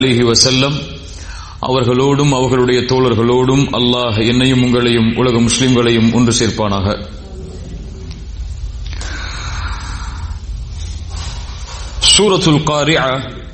அலிஹி வசல்லம் அவர்களோடும் அவர்களுடைய தோழர்களோடும் அல்லாஹ் என்னையும் உங்களையும் உலக முஸ்லிம்களையும் ஒன்று சேர்ப்பானாக சூரத்துல் காரியா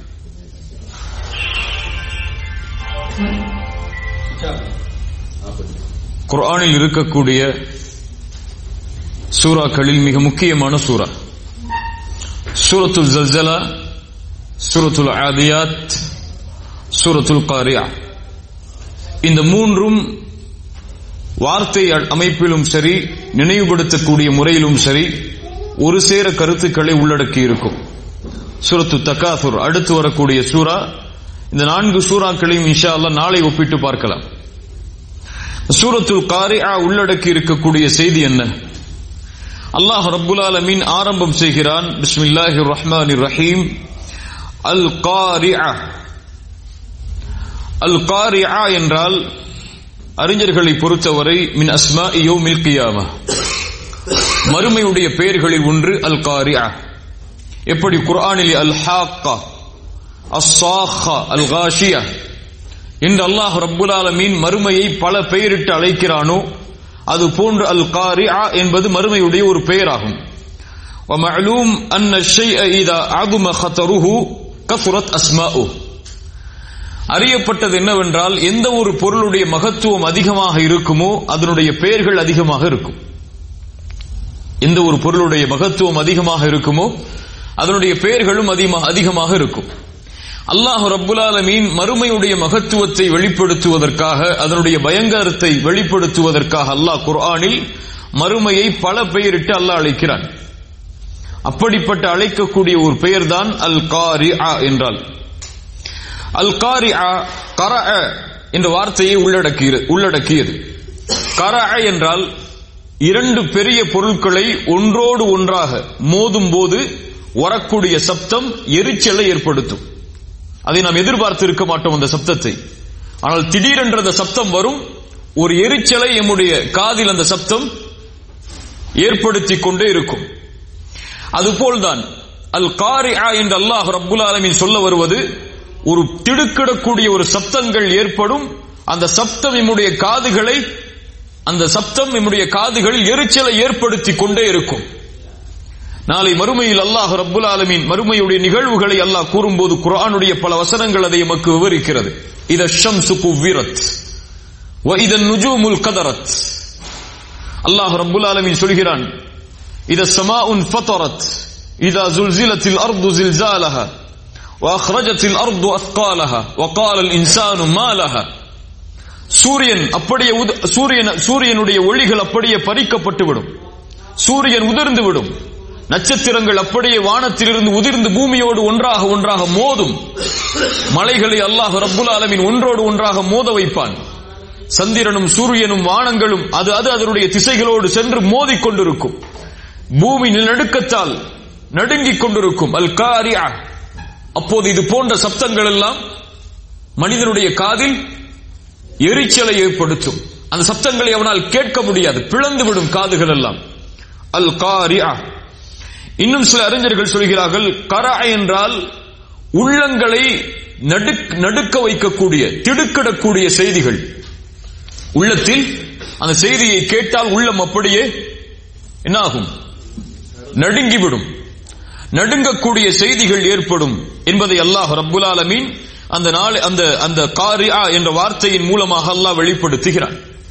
குர்ஆனில் இருக்கக்கூடிய சூறாக்களில் மிக முக்கியமான சூரா சூரத்துல் ஜல்ஜலா சூரத்துல் ஆதியாத் சூரத்துல் காரியா இந்த மூன்றும் வார்த்தை அமைப்பிலும் சரி நினைவுபடுத்தக்கூடிய முறையிலும் சரி ஒரு சேர கருத்துக்களை உள்ளடக்கி இருக்கும் சூரத்து தக்காசுர் அடுத்து வரக்கூடிய சூரா இந்த நான்கு சூறாக்களையும் இன்ஷா அல்லா நாளை ஒப்பிட்டு பார்க்கலாம் சூரத்துல் காரியா உள்ளடக்கி இருக்கக்கூடிய செய்தி என்ன அல்லாஹ் ரப்புல் ஆலமீன் ஆரம்பம் செய்கிறான் பிஸ்மில்லாஹிர் ரஹ்மானிர் ரஹீம் அல் காரியா அல் காரியா என்றால் அறிஞர்களை பொறுத்தவரை மின் அஸ்மா யோ மில்கியாமா மறுமையுடைய பெயர்களில் ஒன்று அல் காரியா எப்படி குர்ஆனில் அல் ஹாக்கா அஸ்ஸாஹா அல் காஷியா என்று அல்லாஹ் ரப்புல் ஆலமீன் மறுமையை பல பெயரிட்டு அழைக்கிறானோ அது போன்று அல் காரியா என்பது மறுமையுடைய ஒரு பெயராகும் ومعلوم أن الشيء إذا عظم خطره كثرت أسماؤه அறியப்பட்டது என்னவென்றால் எந்த ஒரு பொருளுடைய மகத்துவம் அதிகமாக இருக்குமோ அதனுடைய பெயர்கள் அதிகமாக இருக்கும் எந்த ஒரு பொருளுடைய மகத்துவம் அதிகமாக இருக்குமோ அதனுடைய பெயர்களும் அதிகமாக இருக்கும் அல்லாஹ் ரப்புல் ஆலமீன் மறுமையுடைய மகத்துவத்தை வெளிப்படுத்துவதற்காக அதனுடைய பயங்கரத்தை வெளிப்படுத்துவதற்காக அல்லாஹ் குர்ஆனில் மறுமையை பல பெயரிட்டு அல்லாஹ் அழைக்கிறான் அப்படிப்பட்ட அழைக்கக்கூடிய ஒரு பெயர்தான் அல் காரி என்றால் அல் காரி கர என்ற வார்த்தையை உள்ளடக்கியது உள்ளடக்கியது கர என்றால் இரண்டு பெரிய பொருட்களை ஒன்றோடு ஒன்றாக மோதும் போது வரக்கூடிய சப்தம் எரிச்சலை ஏற்படுத்தும் அதை நாம் எதிர்பார்த்து இருக்க மாட்டோம் அந்த சப்தத்தை ஆனால் திடீரென்ற அந்த சப்தம் வரும் ஒரு எரிச்சலை எம்முடைய காதில் அந்த சப்தம் ஏற்படுத்தி கொண்டே இருக்கும் அதுபோல்தான் அல் காரியா என்று அல்லாஹ் ரப்புல் ஆலமின் சொல்ல வருவது ஒரு திடுக்கிடக்கூடிய ஒரு சப்தங்கள் ஏற்படும் அந்த சப்தம் நம்முடைய காதுகளை அந்த சப்தம் நம்முடைய காதுகளில் எரிச்சலை ஏற்படுத்தி கொண்டே இருக்கும் நாளை மறுமையில் அல்லாஹ் ரப்புல் ஆலமீன் மறுமையுடைய நிகழ்வுகளை அல்லாஹ் கூறும்போது குரானுடைய பல வசனங்கள் அதை எமக்கு விவரிக்கிறது இத ஷம்சு குவிரத் வ இதன் நுஜூமுல் கதரத் அல்லாஹ் ரப்புல் ஆலமீன் சொல்கிறான் இத சமாஉன் ஃபதரத் இதா زلزلت الارض زلزالها واخرجت الارض اثقالها وقال الانسان ما لها சூரியன் அப்படியே சூரியன் சூரியனுடைய ஒளிகள் அப்படியே பறிக்கப்பட்டு விடும் சூரியன் உதிர்ந்து விடும் நட்சத்திரங்கள் அப்படியே வானத்திலிருந்து உதிர்ந்து பூமியோடு ஒன்றாக ஒன்றாக மோதும் மலைகளை அல்லாஹ் ரப்புல் ஆலமின் ஒன்றோடு ஒன்றாக மோத வைப்பான் சந்திரனும் சூரியனும் வானங்களும் அது அது அதனுடைய திசைகளோடு சென்று மோதிக் கொண்டிருக்கும் பூமி நடுக்கத்தால் நடுங்கிக் கொண்டிருக்கும் அல் காரியா அப்போது இது போன்ற சப்தங்கள் எல்லாம் மனிதனுடைய காதில் எரிச்சலை ஏற்படுத்தும் அந்த சப்தங்களை அவனால் கேட்க முடியாது பிளந்து விடும் காதுகள் எல்லாம் அல் காரியா இன்னும் சில அறிஞர்கள் சொல்கிறார்கள் கரா என்றால் உள்ளங்களை நடுக்க வைக்கக்கூடிய திடுக்கிடக்கூடிய செய்திகள் உள்ளத்தில் அந்த செய்தியை கேட்டால் உள்ளம் அப்படியே என்னாகும் நடுங்கிவிடும் நடுங்கக்கூடிய செய்திகள் ஏற்படும் என்பதை அல்லாஹ் ரப்புல் ஆலமீன் அந்த நாள் அந்த அந்த காரியா என்ற வார்த்தையின் மூலமாக அல்லாஹ் வெளிப்படுத்துகிறான்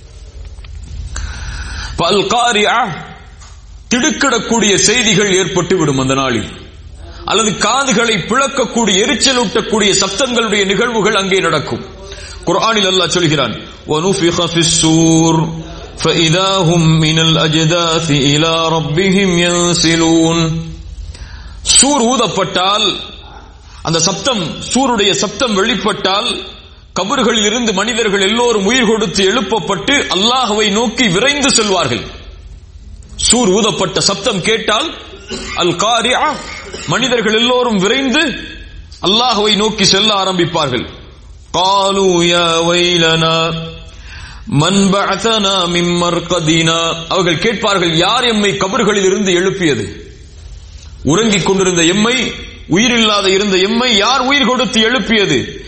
பல் காரியா திடுக்கிடக்கூடிய செய்திகள் ஏற்பட்டு விடும் அந்த நாளில் அல்லது காதுகளை பிளக்கக்கூடிய எரிச்சலூட்டக்கூடிய சப்தங்களுடைய நிகழ்வுகள் அங்கே நடக்கும் குர்ஆனில் அல்லாஹ் சொல்கிறான் وَنُفِخَ فِي السُّورِ فَإِذَا هُمْ مِنَ الْأَجْدَاثِ إِلَى رَبِّهِمْ يَنْسِلُونَ சூர் ஊதப்பட்டால் அந்த சப்தம் சூருடைய சப்தம் வெளிப்பட்டால் கபர்களில் இருந்து மனிதர்கள் எல்லோரும் உயிர் கொடுத்து எழுப்பப்பட்டு அல்லாஹுவை நோக்கி விரைந்து செல்வார்கள் சூர் ஊதப்பட்ட சப்தம் கேட்டால் அல் காரியா மனிதர்கள் எல்லோரும் விரைந்து அல்லாஹுவை நோக்கி செல்ல ஆரம்பிப்பார்கள் قالوا يا ويلنا من بعثنا من مرقدنا அவர்கள் கேட்பார்கள் யார் எம்மை கபர்களில் இருந்து எழுப்பியது உறங்கிக் கொண்டிருந்த எம்மை உயிரில்லாத இருந்த எம்மை யார் உயிர் கொடுத்து எழுப்பியது